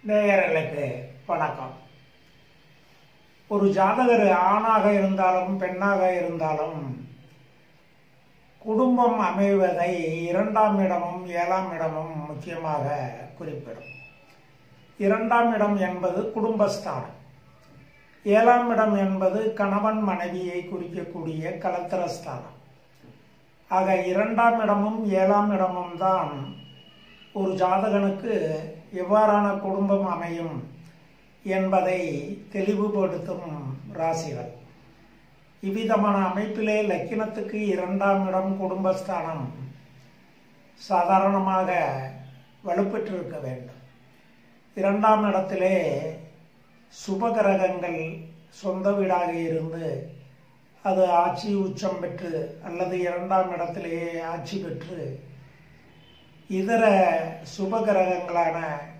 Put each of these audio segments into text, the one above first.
நேயர்களுக்கு வணக்கம் ஒரு ஜாதகர் ஆணாக இருந்தாலும் பெண்ணாக இருந்தாலும் குடும்பம் அமைவதை இரண்டாம் இடமும் ஏழாம் இடமும் முக்கியமாக குறிப்பிடும் இரண்டாம் இடம் என்பது குடும்பஸ்தானம் ஏழாம் இடம் என்பது கணவன் மனைவியை குறிக்கக்கூடிய கலத்திரஸ்தானம் ஆக இரண்டாம் இடமும் ஏழாம் இடமும் தான் ஒரு ஜாதகனுக்கு எவ்வாறான குடும்பம் அமையும் என்பதை தெளிவுபடுத்தும் ராசிகள் இவ்விதமான அமைப்பிலே லக்கினத்துக்கு இரண்டாம் இடம் குடும்பஸ்தானம் சாதாரணமாக வலுப்பெற்றிருக்க வேண்டும் இரண்டாம் இடத்திலே சுபகிரகங்கள் சொந்த வீடாக இருந்து அது ஆட்சி உச்சம் பெற்று அல்லது இரண்டாம் இடத்திலேயே ஆட்சி பெற்று இதர சுப கிரகங்களான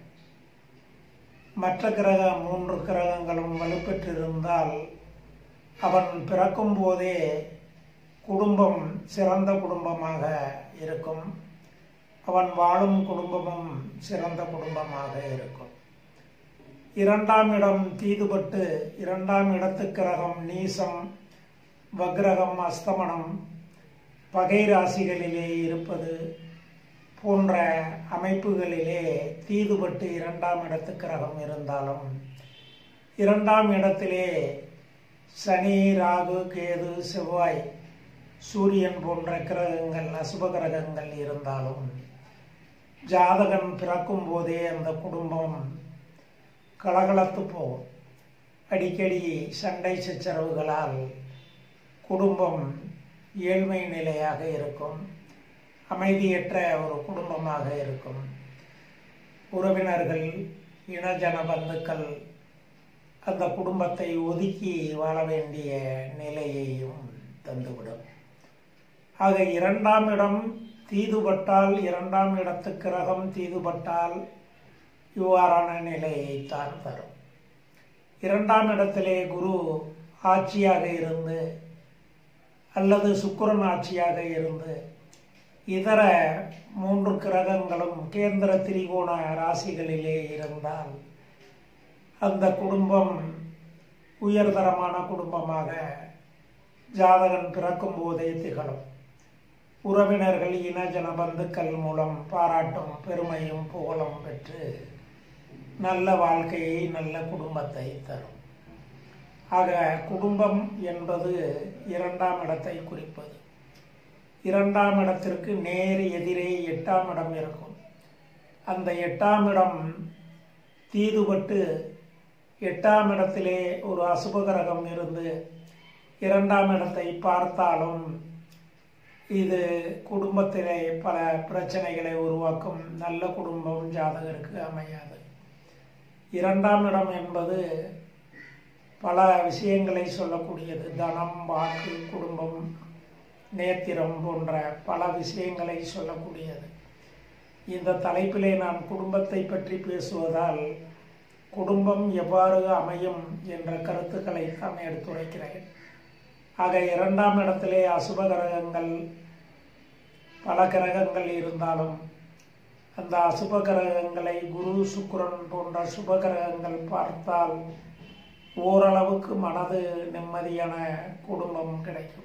மற்ற கிரக மூன்று கிரகங்களும் வலுப்பெற்றிருந்தால் அவன் பிறக்கும் போதே குடும்பம் சிறந்த குடும்பமாக இருக்கும் அவன் வாழும் குடும்பமும் சிறந்த குடும்பமாக இருக்கும் இரண்டாம் இடம் தீதுபட்டு இரண்டாம் இடத்து கிரகம் நீசம் வக்ரகம் அஸ்தமனம் பகை ராசிகளிலே இருப்பது போன்ற அமைப்புகளிலே தீதுபட்டு இரண்டாம் இடத்து கிரகம் இருந்தாலும் இரண்டாம் இடத்திலே சனி ராகு கேது செவ்வாய் சூரியன் போன்ற கிரகங்கள் அசுப கிரகங்கள் இருந்தாலும் ஜாதகன் பிறக்கும் போதே அந்த குடும்பம் கலகலத்து போகும் அடிக்கடி சண்டை சச்சரவுகளால் குடும்பம் ஏழ்மை நிலையாக இருக்கும் அமைதியற்ற ஒரு குடும்பமாக இருக்கும் உறவினர்கள் இனஜன பந்துக்கள் அந்த குடும்பத்தை ஒதுக்கி வாழ வேண்டிய நிலையையும் தந்துவிடும் ஆக இரண்டாம் இடம் தீதுபட்டால் இரண்டாம் இடத்து கிரகம் தீதுபட்டால் இவ்வாறான நிலையைத்தான் தரும் இரண்டாம் இடத்திலே குரு ஆட்சியாக இருந்து அல்லது சுக்கரன் ஆட்சியாக இருந்து இதர மூன்று கிரகங்களும் கேந்திர திரிகோண ராசிகளிலே இருந்தால் அந்த குடும்பம் உயர்தரமான குடும்பமாக ஜாதகன் பிறக்கும் போதே திகழும் உறவினர்கள் இனஜன பந்துக்கள் மூலம் பாராட்டும் பெருமையும் புகழும் பெற்று நல்ல வாழ்க்கையை நல்ல குடும்பத்தை தரும் ஆக குடும்பம் என்பது இரண்டாம் இடத்தை குறிப்பது இரண்டாம் இடத்திற்கு நேர் எதிரே எட்டாம் இடம் இருக்கும் அந்த எட்டாம் இடம் தீதுபட்டு எட்டாம் இடத்திலே ஒரு அசுபகிரகம் இருந்து இரண்டாம் இடத்தை பார்த்தாலும் இது குடும்பத்திலே பல பிரச்சனைகளை உருவாக்கும் நல்ல குடும்பம் ஜாதகருக்கு அமையாது இரண்டாம் இடம் என்பது பல விஷயங்களை சொல்லக்கூடியது தனம் வாக்கு குடும்பம் நேத்திரம் போன்ற பல விஷயங்களை சொல்லக்கூடியது இந்த தலைப்பிலே நான் குடும்பத்தை பற்றி பேசுவதால் குடும்பம் எவ்வாறு அமையும் என்ற கருத்துக்களை தான் எடுத்துரைக்கிறேன் ஆக இரண்டாம் இடத்திலே அசுப கிரகங்கள் பல கிரகங்கள் இருந்தாலும் அந்த அசுப கிரகங்களை குரு சுக்கரன் போன்ற சுப கிரகங்கள் பார்த்தால் ஓரளவுக்கு மனது நிம்மதியான குடும்பம் கிடைக்கும்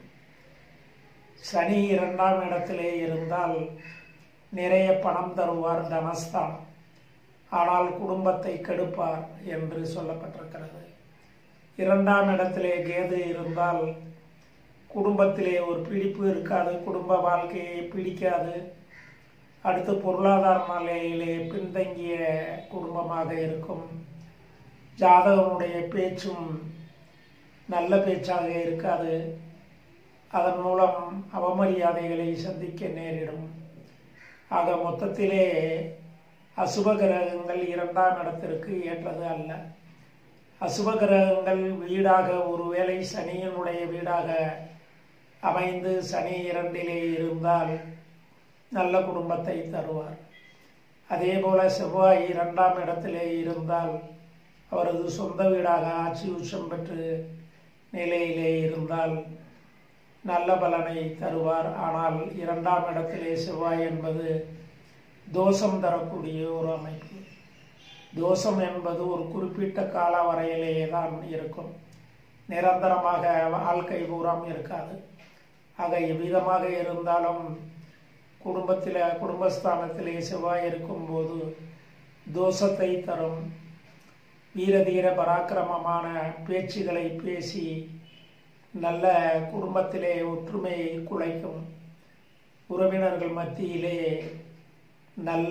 சனி இரண்டாம் இடத்திலே இருந்தால் நிறைய பணம் தருவார் தனஸ்தானம் ஆனால் குடும்பத்தை கெடுப்பார் என்று சொல்லப்பட்டிருக்கிறது இரண்டாம் இடத்திலே கேது இருந்தால் குடும்பத்திலே ஒரு பிடிப்பு இருக்காது குடும்ப வாழ்க்கையை பிடிக்காது அடுத்து பொருளாதார நிலையிலே பின்தங்கிய குடும்பமாக இருக்கும் ஜாதகனுடைய பேச்சும் நல்ல பேச்சாக இருக்காது அதன் மூலம் அவமரியாதைகளை சந்திக்க நேரிடும் ஆக மொத்தத்திலே அசுப கிரகங்கள் இரண்டாம் இடத்திற்கு ஏற்றது அல்ல அசுப கிரகங்கள் வீடாக ஒருவேளை சனியினுடைய வீடாக அமைந்து சனி இரண்டிலே இருந்தால் நல்ல குடும்பத்தை தருவார் அதே போல செவ்வாய் இரண்டாம் இடத்திலே இருந்தால் அவரது சொந்த வீடாக ஆட்சி உச்சம் பெற்று நிலையிலே இருந்தால் நல்ல பலனை தருவார் ஆனால் இரண்டாம் இடத்திலே செவ்வாய் என்பது தோஷம் தரக்கூடிய ஒரு அமைப்பு தோஷம் என்பது ஒரு குறிப்பிட்ட கால வரையிலேயே தான் இருக்கும் நிரந்தரமாக வாழ்க்கை பூராம் இருக்காது ஆக எவ்விதமாக இருந்தாலும் குடும்பத்தில் குடும்பஸ்தானத்திலே செவ்வாய் இருக்கும்போது தோஷத்தை தரும் வீரதீர பராக்கிரமமான பேச்சுகளை பேசி நல்ல குடும்பத்திலே ஒற்றுமையை குலைக்கும் உறவினர்கள் மத்தியிலே நல்ல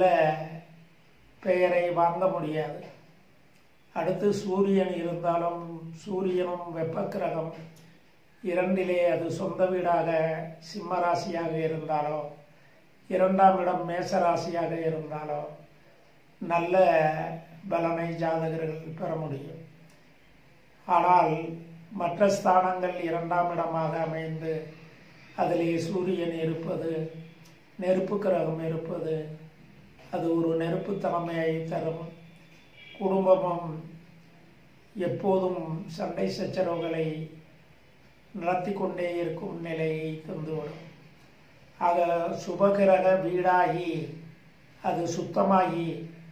பெயரை வாங்க முடியாது அடுத்து சூரியன் இருந்தாலும் சூரியனும் வெப்பக்கிரகம் இரண்டிலே அது சொந்த வீடாக சிம்ம ராசியாக இருந்தாலோ இரண்டாம் இடம் மேச ராசியாக இருந்தாலோ நல்ல பலனை ஜாதகர்கள் பெற முடியும் ஆனால் மற்ற ஸ்தானங்கள் இரண்டாம் இடமாக அமைந்து அதிலே சூரியன் இருப்பது நெருப்பு கிரகம் இருப்பது அது ஒரு நெருப்பு தலைமையை தரும் குடும்பமும் எப்போதும் சண்டை சச்சரவுகளை நடத்தி கொண்டே இருக்கும் நிலையை தந்துவிடும் ஆக சுபகிரக வீடாகி அது சுத்தமாகி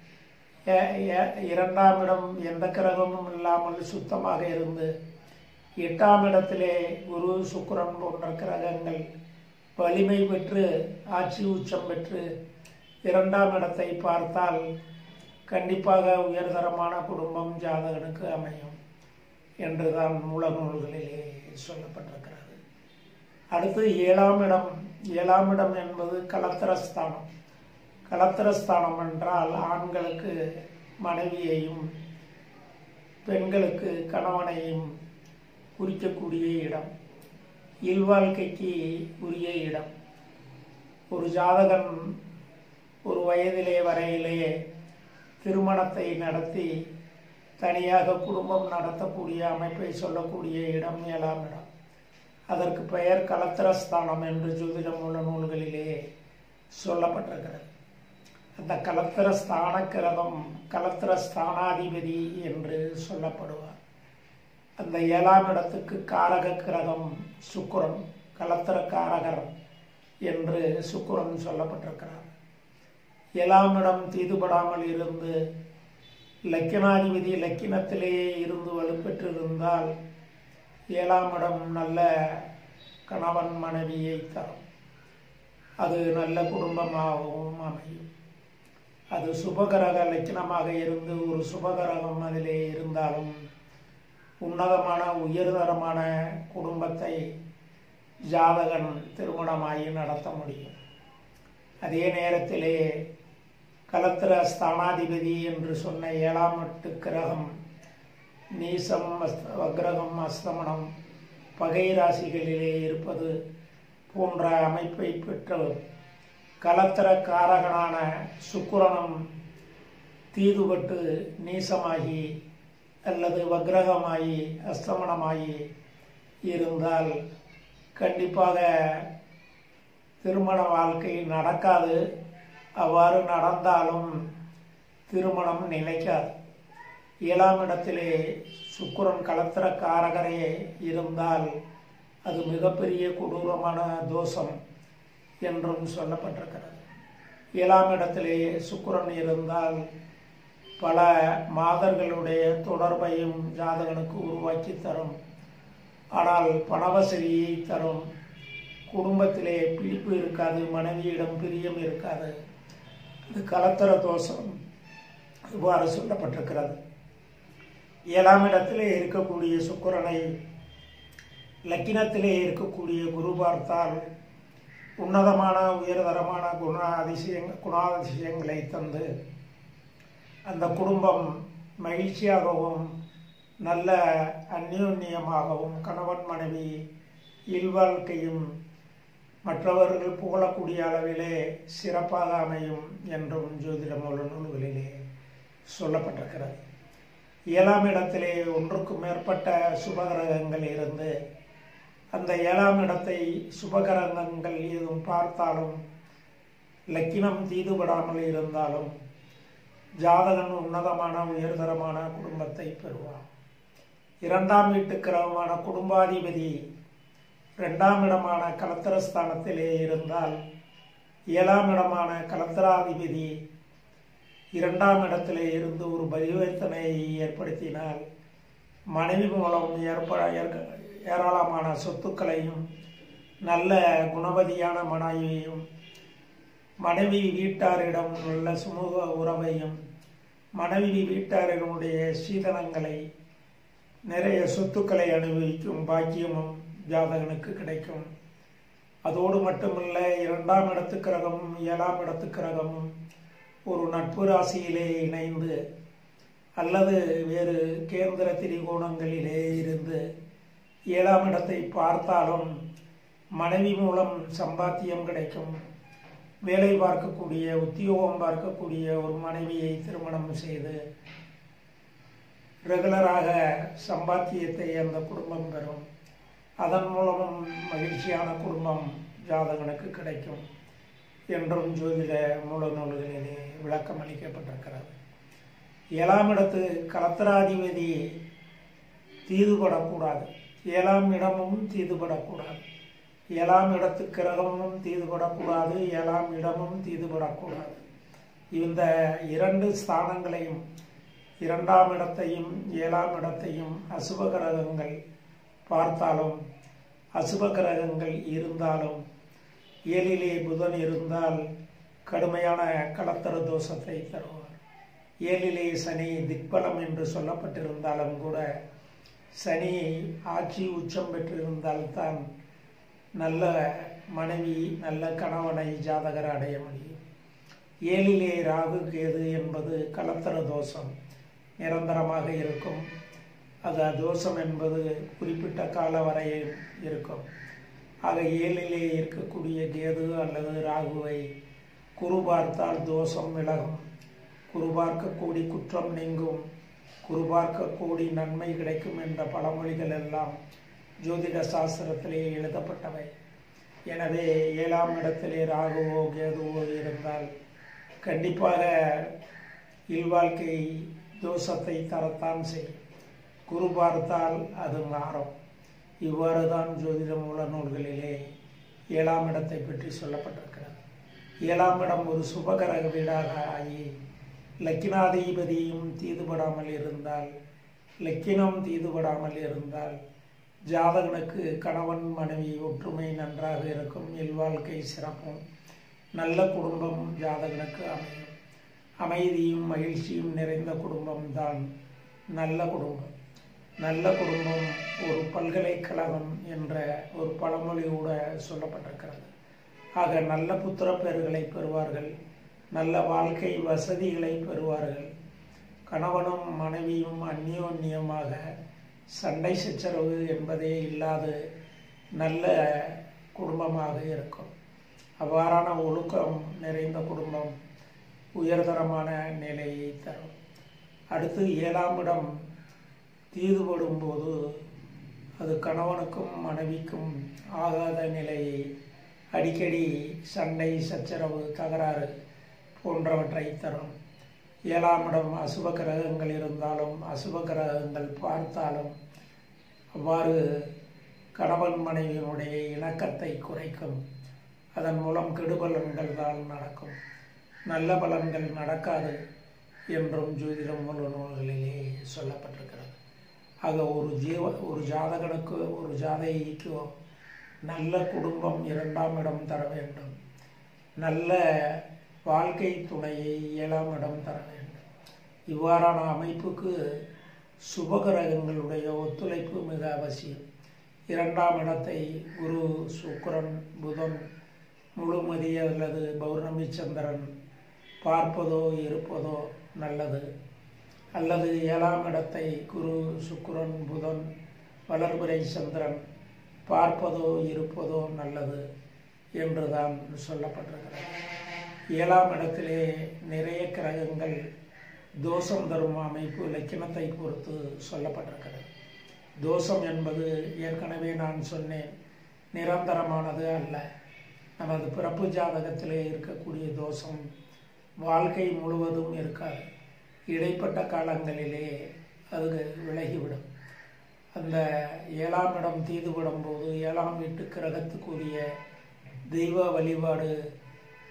இரண்டாம் இடம் எந்த கிரகமும் இல்லாமல் சுத்தமாக இருந்து எட்டாம் இடத்திலே குரு சுக்கரன் போன்ற கிரகங்கள் வலிமை பெற்று ஆட்சி உச்சம் பெற்று இரண்டாம் இடத்தை பார்த்தால் கண்டிப்பாக உயர்தரமான குடும்பம் ஜாதகனுக்கு அமையும் என்றுதான் மூல நூல்களிலே சொல்லப்பட்டிருக்கிறது அடுத்து ஏழாம் இடம் ஏழாம் இடம் என்பது கலத்திரஸ்தானம் கலத்திரஸ்தானம் என்றால் ஆண்களுக்கு மனைவியையும் பெண்களுக்கு கணவனையும் குறிக்கக்கூடிய இடம் இல்வாழ்க்கைக்கு உரிய இடம் ஒரு ஜாதகன் ஒரு வயதிலே வரையிலே திருமணத்தை நடத்தி தனியாக குடும்பம் நடத்தக்கூடிய அமைப்பை சொல்லக்கூடிய இடம் ஏழாம் இடம் அதற்கு பெயர் கலத்திரஸ்தானம் என்று ஜோதிடம் உள்ள நூல்களிலே சொல்லப்பட்டிருக்கிறது அந்த கலத்திர ஸ்தான கிரகம் கலத்திர ஸ்தானாதிபதி என்று சொல்லப்படுவார் அந்த ஏழாம் இடத்துக்கு காரக கிரகம் சுக்குரன் கலத்திர காரகர் என்று சுக்குரன் சொல்லப்பட்டிருக்கிறார் ஏழாம் இடம் தீதுபடாமல் இருந்து லக்கினாதிபதி லக்கினத்திலேயே இருந்து வலுப்பெற்றிருந்தால் ஏழாம் இடம் நல்ல கணவன் மனைவியை தரும் அது நல்ல குடும்பமாகவும் அமையும் அது சுபகரக லட்சணமாக இருந்து ஒரு சுபகரகம் அதிலே இருந்தாலும் உன்னதமான உயர்தரமான குடும்பத்தை ஜாதகன் திருமணமாகி நடத்த முடியும் அதே நேரத்திலே கலத்திர ஸ்தானாதிபதி என்று சொன்ன ஏழாம் எட்டு கிரகம் நீசம் அஸ்த வக்ரகம் அஸ்தமனம் பகை ராசிகளிலே இருப்பது போன்ற அமைப்பை பெற்று கலத்திர காரகனான சுக்கிரனும் தீதுபட்டு நீசமாகி அல்லது வக்ரகமாகி அஸ்தமனமாகி இருந்தால் கண்டிப்பாக திருமண வாழ்க்கை நடக்காது அவ்வாறு நடந்தாலும் திருமணம் நிலைக்காது ஏழாம் இடத்திலே சுக்கிரன் கலத்திர காரகரே இருந்தால் அது மிகப்பெரிய கொடூரமான தோஷம் என்றும் சொல்லப்பட்டிருக்கிறது ஏழாம் இடத்திலே சுக்கிரன் இருந்தால் பல மாதர்களுடைய தொடர்பையும் ஜாதகனுக்கு உருவாக்கி தரும் ஆனால் பணவசதியை தரும் குடும்பத்திலே பிடிப்பு இருக்காது மனைவியிடம் பிரியம் இருக்காது அது கலத்தர தோஷம் இவ்வாறு சொல்லப்பட்டிருக்கிறது ஏழாம் இடத்திலே இருக்கக்கூடிய சுக்கிரனை லக்கினத்திலே இருக்கக்கூடிய குரு பார்த்தால் உன்னதமான உயர்தரமான குண அதிசயங் குணாதிசயங்களை தந்து அந்த குடும்பம் மகிழ்ச்சியாகவும் நல்ல அந்யோன்யமாகவும் கணவன் மனைவி இல்வாழ்க்கையும் மற்றவர்கள் புகழக்கூடிய அளவிலே சிறப்பாக அமையும் என்றும் ஜோதிட மூல நூல்களிலே சொல்லப்பட்டிருக்கிறது ஏழாம் இடத்திலே ஒன்றுக்கும் மேற்பட்ட சுபகிரகங்கள் இருந்து அந்த ஏழாம் இடத்தை சுபகிரகங்கள் எதுவும் பார்த்தாலும் லக்கினம் தீதுபடாமல் இருந்தாலும் ஜாதகன் உன்னதமான உயர்தரமான குடும்பத்தை பெறுவான் இரண்டாம் வீட்டு கிரகமான குடும்பாதிபதி இரண்டாம் இடமான கலத்திரஸ்தானத்திலே இருந்தால் ஏழாம் இடமான கலத்திராதிபதி இரண்டாம் இடத்திலே இருந்து ஒரு பரிவர்த்தனையை ஏற்படுத்தினால் மனைவி மூலம் ஏற்ப ஏற்க- ஏராளமான சொத்துக்களையும் நல்ல குணவதியான மனைவியையும் மனைவி வீட்டாரிடம் உள்ள சுமூக உறவையும் மனைவி வீட்டாரினுடைய சீதனங்களை நிறைய சொத்துக்களை அனுபவிக்கும் பாக்கியமும் ஜாதகனுக்கு கிடைக்கும் அதோடு மட்டுமல்ல இரண்டாம் இடத்து கிரகமும் ஏழாம் இடத்து கிரகமும் ஒரு நட்பு ராசியிலே இணைந்து அல்லது வேறு கேந்திர திரிகோணங்களிலே இருந்து ஏழாம் இடத்தை பார்த்தாலும் மனைவி மூலம் சம்பாத்தியம் கிடைக்கும் வேலை பார்க்கக்கூடிய உத்தியோகம் பார்க்கக்கூடிய ஒரு மனைவியை திருமணம் செய்து ரெகுலராக சம்பாத்தியத்தை அந்த குடும்பம் பெறும் அதன் மூலமும் மகிழ்ச்சியான குடும்பம் ஜாதகனுக்கு கிடைக்கும் என்றும் ஜோதிட மூல நூல்களிலே விளக்கம் அளிக்கப்பட்டிருக்கிறது ஏழாம் இடத்து கலத்திராதிபதி தீதுபடக்கூடாது ஏழாம் இடமும் தீதுபடக்கூடாது ஏழாம் இடத்து கிரகமும் தீதுபடக்கூடாது ஏழாம் இடமும் தீதுபடக்கூடாது இந்த இரண்டு ஸ்தானங்களையும் இரண்டாம் இடத்தையும் ஏழாம் இடத்தையும் அசுப கிரகங்கள் பார்த்தாலும் அசுப கிரகங்கள் இருந்தாலும் ஏழிலே புதன் இருந்தால் கடுமையான கலத்தர தோஷத்தை தருவார் ஏழிலே சனி திக்பலம் என்று சொல்லப்பட்டிருந்தாலும் கூட சனி ஆட்சி உச்சம் பெற்றிருந்தால்தான் நல்ல மனைவி நல்ல கணவனை ஜாதகர் அடைய முடியும் ஏழிலே ராகு கேது என்பது கலத்தர தோஷம் நிரந்தரமாக இருக்கும் அது தோஷம் என்பது குறிப்பிட்ட கால வரையில் இருக்கும் ஆக ஏழிலே இருக்கக்கூடிய கேது அல்லது ராகுவை குரு பார்த்தால் தோஷம் விலகும் குரு பார்க்க கூடி குற்றம் நீங்கும் குரு பார்க்க கூடி நன்மை கிடைக்கும் என்ற பழமொழிகள் எல்லாம் ஜோதிட சாஸ்திரத்திலே எழுதப்பட்டவை எனவே ஏழாம் இடத்திலே ராகுவோ கேதுவோ இருந்தால் கண்டிப்பாக இல்வாழ்க்கை தோஷத்தை தரத்தான் செய்யும் குரு பார்த்தால் அது மாறும் இவ்வாறு தான் ஜோதிட மூல நூல்களிலே ஏழாம் இடத்தை பற்றி சொல்லப்பட்டிருக்கிறது ஏழாம் இடம் ஒரு சுபகரக வீடாக ஆகி லக்கினாதிபதியும் தீதுபடாமல் இருந்தால் லக்கினம் தீதுபடாமல் இருந்தால் ஜாதகனுக்கு கணவன் மனைவி ஒற்றுமை நன்றாக இருக்கும் இல்வாழ்க்கை சிறப்பும் நல்ல குடும்பம் ஜாதகனுக்கு அமையும் அமைதியும் மகிழ்ச்சியும் நிறைந்த குடும்பம்தான் நல்ல குடும்பம் நல்ல குடும்பம் ஒரு பல்கலைக்கழகம் என்ற ஒரு பழமொழியோட சொல்லப்பட்டிருக்கிறது ஆக நல்ல புத்திர பேர்களை பெறுவார்கள் நல்ல வாழ்க்கை வசதிகளை பெறுவார்கள் கணவனும் மனைவியும் அந்யோன்யமாக சண்டை சச்சரவு என்பதே இல்லாத நல்ல குடும்பமாக இருக்கும் அவ்வாறான ஒழுக்கம் நிறைந்த குடும்பம் உயர்தரமான நிலையை தரும் அடுத்து ஏழாம் இடம் தீதுபடும் போது அது கணவனுக்கும் மனைவிக்கும் ஆகாத நிலையை அடிக்கடி சண்டை சச்சரவு தகராறு போன்றவற்றை தரும் ஏழாம் இடம் அசுப கிரகங்கள் இருந்தாலும் அசுப கிரகங்கள் பார்த்தாலும் அவ்வாறு கணவன் மனைவியினுடைய இணக்கத்தை குறைக்கும் அதன் மூலம் கெடுபலன்கள் தான் நடக்கும் நல்ல பலன்கள் நடக்காது என்றும் ஜோதிடம் மூல நூல்களிலே சொல்லப்பட்டிருக்கிறது ஆக ஒரு ஜீவ ஒரு ஜாதகனுக்கு ஒரு ஜாதகிக்கோ நல்ல குடும்பம் இரண்டாம் இடம் தர வேண்டும் நல்ல வாழ்க்கை துணையை ஏழாம் இடம் தர வேண்டும் இவ்வாறான அமைப்புக்கு சுபகிரகங்களுடைய ஒத்துழைப்பு மிக அவசியம் இரண்டாம் இடத்தை குரு சுக்கிரன் புதன் முழுமதி அல்லது பௌர்ணமி சந்திரன் பார்ப்பதோ இருப்பதோ நல்லது அல்லது ஏழாம் இடத்தை குரு சுக்கிரன் புதன் வளர்பிறை சந்திரன் பார்ப்பதோ இருப்பதோ நல்லது என்றுதான் சொல்லப்பட்டிருக்கிறது ஏழாம் இடத்திலே நிறைய கிரகங்கள் தோஷம் தரும் அமைப்பு லக்கினத்தை பொறுத்து சொல்லப்பட்டிருக்கிறது தோஷம் என்பது ஏற்கனவே நான் சொன்னேன் நிரந்தரமானது அல்ல நமது பிறப்பு ஜாதகத்திலே இருக்கக்கூடிய தோஷம் வாழ்க்கை முழுவதும் இருக்காது இடைப்பட்ட காலங்களிலே அது விலகிவிடும் அந்த ஏழாம் இடம் தீதுபடும் போது ஏழாம் வீட்டு கிரகத்துக்குரிய தெய்வ வழிபாடு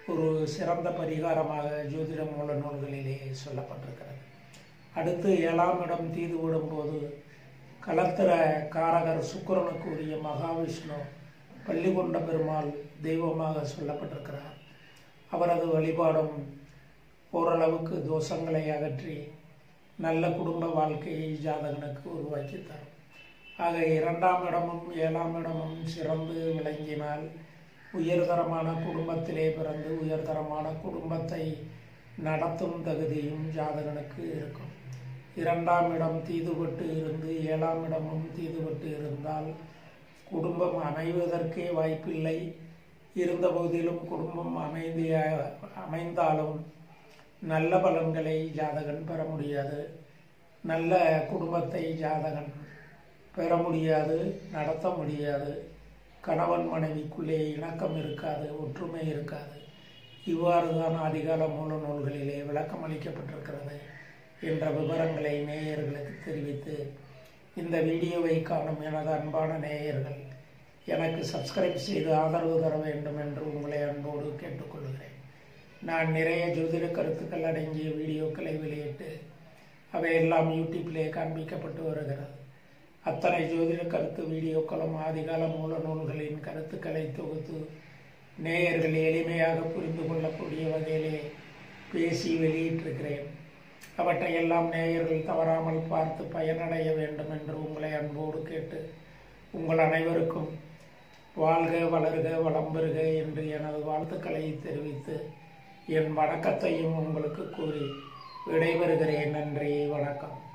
ஒரு சிறந்த பரிகாரமாக ஜோதிட மூல நூல்களிலே சொல்லப்பட்டிருக்கிறது அடுத்து ஏழாம் இடம் தீது விடும்போது கலத்திர காரகர் சுக்கிரனுக்கு உரிய மகாவிஷ்ணு பள்ளிகொண்ட பெருமாள் தெய்வமாக சொல்லப்பட்டிருக்கிறார் அவரது வழிபாடும் ஓரளவுக்கு தோஷங்களை அகற்றி நல்ல குடும்ப வாழ்க்கையை ஜாதகனுக்கு உருவாக்கி தரும் ஆக இரண்டாம் இடமும் ஏழாம் இடமும் சிறந்து விளங்கினால் உயர்தரமான குடும்பத்திலே பிறந்து உயர்தரமான குடும்பத்தை நடத்தும் தகுதியும் ஜாதகனுக்கு இருக்கும் இரண்டாம் இடம் தீதுபட்டு இருந்து ஏழாம் இடமும் தீதுபட்டு இருந்தால் குடும்பம் அமைவதற்கே வாய்ப்பில்லை இருந்த போதிலும் குடும்பம் அமைதிய அமைந்தாலும் நல்ல பலன்களை ஜாதகன் பெற முடியாது நல்ல குடும்பத்தை ஜாதகன் பெற முடியாது நடத்த முடியாது கணவன் மனைவிக்குள்ளே இணக்கம் இருக்காது ஒற்றுமை இருக்காது இவ்வாறு தான் அதிகால மூல நூல்களிலே விளக்கம் அளிக்கப்பட்டிருக்கிறது என்ற விவரங்களை நேயர்களுக்கு தெரிவித்து இந்த வீடியோவை காணும் எனது அன்பான நேயர்கள் எனக்கு சப்ஸ்கிரைப் செய்து ஆதரவு தர வேண்டும் என்று உங்களை அன்போடு கேட்டுக்கொள்கிறேன் நான் நிறைய ஜோதிட கருத்துக்கள் அடங்கிய வீடியோக்களை வெளியிட்டு அவையெல்லாம் யூடியூப்பிலே காண்பிக்கப்பட்டு வருகிறது அத்தனை ஜோதிட கருத்து வீடியோக்களும் ஆதிகால மூல நூல்களின் கருத்துக்களை தொகுத்து நேயர்கள் எளிமையாக புரிந்து கொள்ளக்கூடிய வகையிலே பேசி வெளியிட்டிருக்கிறேன் அவற்றையெல்லாம் நேயர்கள் தவறாமல் பார்த்து பயனடைய வேண்டும் என்று உங்களை அன்போடு கேட்டு உங்கள் அனைவருக்கும் வாழ்க வளர்க வளம் பெறுக என்று எனது வாழ்த்துக்களை தெரிவித்து என் வணக்கத்தையும் உங்களுக்கு கூறி விடைபெறுகிறேன் நன்றி வணக்கம்